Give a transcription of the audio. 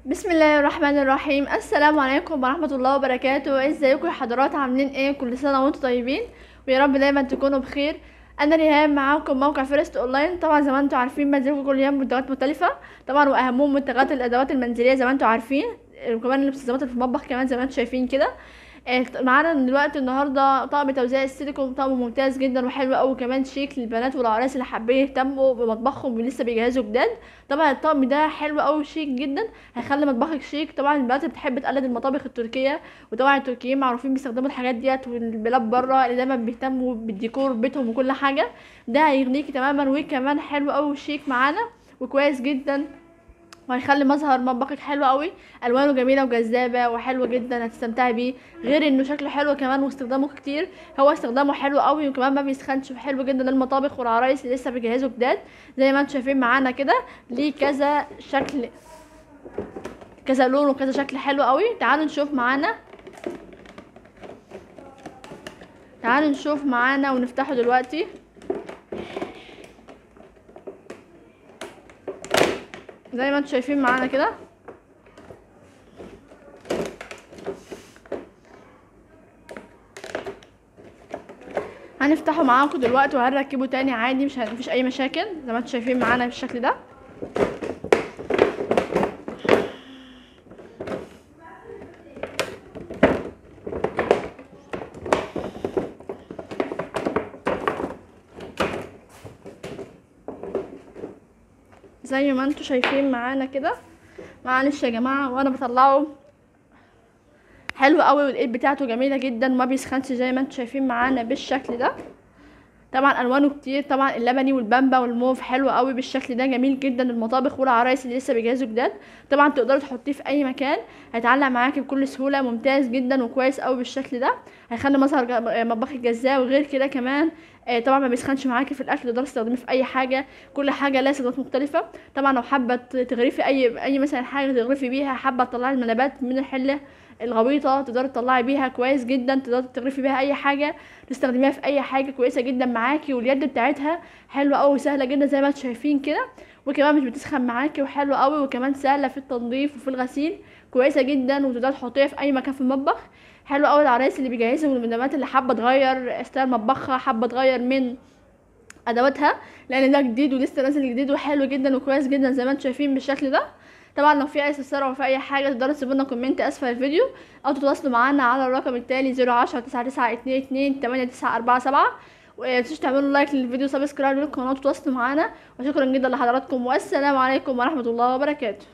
بسم الله الرحمن الرحيم السلام عليكم ورحمة الله وبركاته ازيكم يا حضرات عاملين ايه كل سنة وانتم طيبين ويا رب دايما تكونوا بخير انا ريهام معاكم موقع فيرست اونلاين طبعا زي ما انتم عارفين بنزلكم كل يوم منتجات مختلفة طبعا واهمهم منتجات الادوات المنزلية زي ما انتم عارفين وكمان الاستخدامات اللي في المطبخ كمان زي ما انتم شايفين كده آه، معانا دلوقتي النهارده طقم توزيع السيليكون طقم ممتاز جدا وحلو قوي كمان شيك للبنات والعرايس اللي حابين يهتموا بمطبخهم ولسه بيجهزوا جداد طبعا الطقم ده حلو قوي وشيك جدا هيخلي مطبخك شيك طبعا البنات اللي بتحب تقلد المطابخ التركيه وطبعا التركيين معروفين بيستخدموا الحاجات ديت والبلاد بره اللي دايما بيهتموا بالديكور بيتهم وكل حاجه ده هيغنيكي تماما وكمان حلو قوي وشيك معانا وكويس جدا وهيخلي مظهر مطبخك حلو قوي الوانه جميله وجذابه وحلوه جدا هتستمتعي بيه غير انه شكله حلو كمان واستخدامه كتير هو استخدامه حلو قوي وكمان ما بيسخنش حلو جدا للمطابخ والعرايس اللي لسه بيجهزوا جداد زي ما انتم شايفين معانا كده ليه كذا شكل كذا لون وكذا شكل حلو قوي تعالوا نشوف معانا تعالوا نشوف معانا ونفتحه دلوقتي زي ما انتم شايفين معانا كده هنفتحه معاكم دلوقتي وهنركبه تاني عادي مش مفيش اي مشاكل زي ما انتم شايفين معانا بالشكل ده زي ما انتم شايفين معانا كده معلش يا جماعه وانا بطلعه حلو قوي والايد بتاعته جميله جدا وما بيسخنش زي ما انتم شايفين معانا بالشكل ده طبعا الوانه كتير طبعا اللبني والبامبا والموف حلو قوي بالشكل ده جميل جدا للمطابخ والعرايس اللي لسه بيجهزوا جداد طبعا تقدري تحطيه في اي مكان هيتعلق معاكي بكل سهوله ممتاز جدا وكويس قوي بالشكل ده هيخلي مظهر مطبخك جذاب وغير كده كمان آه طبعا ما بيسخنش معاكي في الاكل تقدري تستخدميه في اي حاجه كل حاجه لها استخدامات مختلفه طبعا لو حابه تغرفي اي اي مثلا حاجه تغرفي بيها حابه تطلعي المنابات من الحله الغويطه تقدري تطلعي بيها كويس جدا تقدري تغرفي بيها اي حاجه تستخدميها في اي حاجه كويسه جدا معاكي واليد بتاعتها حلوه قوي وسهله جدا زي ما انتم شايفين كده وكمان مش بتسخن معاكي وحلوه قوي وكمان سهله في التنظيف وفي الغسيل كويسه جدا وتقدري تحطيها في اي مكان في المطبخ حلو قوي العرايس اللي بيجهزوا من المدامات اللي حابه تغير ستايل مطبخها حابه تغير من ادواتها لان ده جديد ولسه نازل جديد وحلو جدا وكويس جدا زي ما انتم شايفين بالشكل ده طبعا لو في اي استفسار او في اي حاجه تقدروا تسيبوا لنا كومنت اسفل الفيديو او تتواصلوا معانا على الرقم التالي زيرو عشرة تسعة تسعة اتنين اتنين تمانية تسعة اربعة سبعة ومتنسوش تعملوا لايك للفيديو سبسكرايب للقناه وتتواصلوا معانا وشكرا جدا لحضراتكم والسلام عليكم ورحمه الله وبركاته